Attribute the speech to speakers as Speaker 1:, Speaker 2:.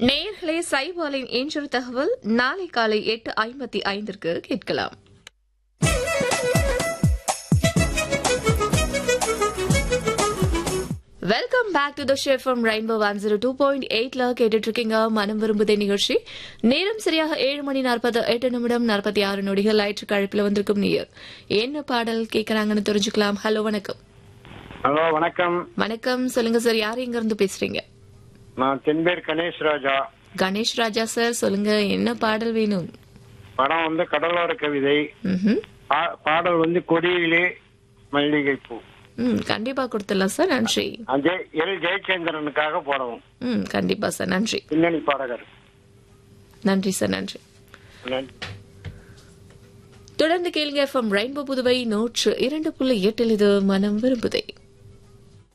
Speaker 1: நேயர்களே சைவாலின் இன்றொரு தகவல் நாளை காலை எட்டு ஐம்பத்தி ஐந்திற்கு கேட்கலாம் welcome back to the share from rainbow one zero two point எயிட்ல கேட்டுட்டு இருக்கீங்க மனம் விரும்புதே நிகழ்ச்சி நேரம் சரியாக ஏழு மணி நாற்பது எட்டு நிமிடம் நாற்பத்தி ஆறு நொடிகள் லாயிற்று கழிப்பில் வந்திருக்கும் நீர் என்ன பாடல் கேட்கறாங்கன்னு தெரிஞ்சுக்கலாம் ஹலோ வணக்கம்
Speaker 2: ஹலோ வணக்கம்
Speaker 1: வணக்கம் சொல்லுங்க சார் யார் எங்க இருந்து பேசுறீங்க
Speaker 2: நான் தென்பேர் கணேஷ் ராஜா
Speaker 1: கணேஷ் ராஜா சார் சொல்லுங்க என்ன பாடல் வேணும்
Speaker 2: படம் வந்து கடலோர கவிதை
Speaker 1: ம்ஹும்.
Speaker 2: பா- பாடல் வந்து கொடியிலே மல்லிகை பூ
Speaker 1: ம் கண்டிப்பா கொடுத்துடலாம் சார் நன்றி
Speaker 2: அஜய் எல் ஜெயச்சந்திரனுக்காக போடவும்
Speaker 1: ம் கண்டிப்பா சார் நன்றி
Speaker 2: பின்னணி பாடகர்
Speaker 1: நன்றி சார் நன்றி
Speaker 2: நன்றி
Speaker 1: தொடர்ந்து கேளுங்க எஃப்எம் ரெயின்போ புதுவை நூற்று இரண்டு புள்ளி எட்டில் இது மனம் விரும்புதே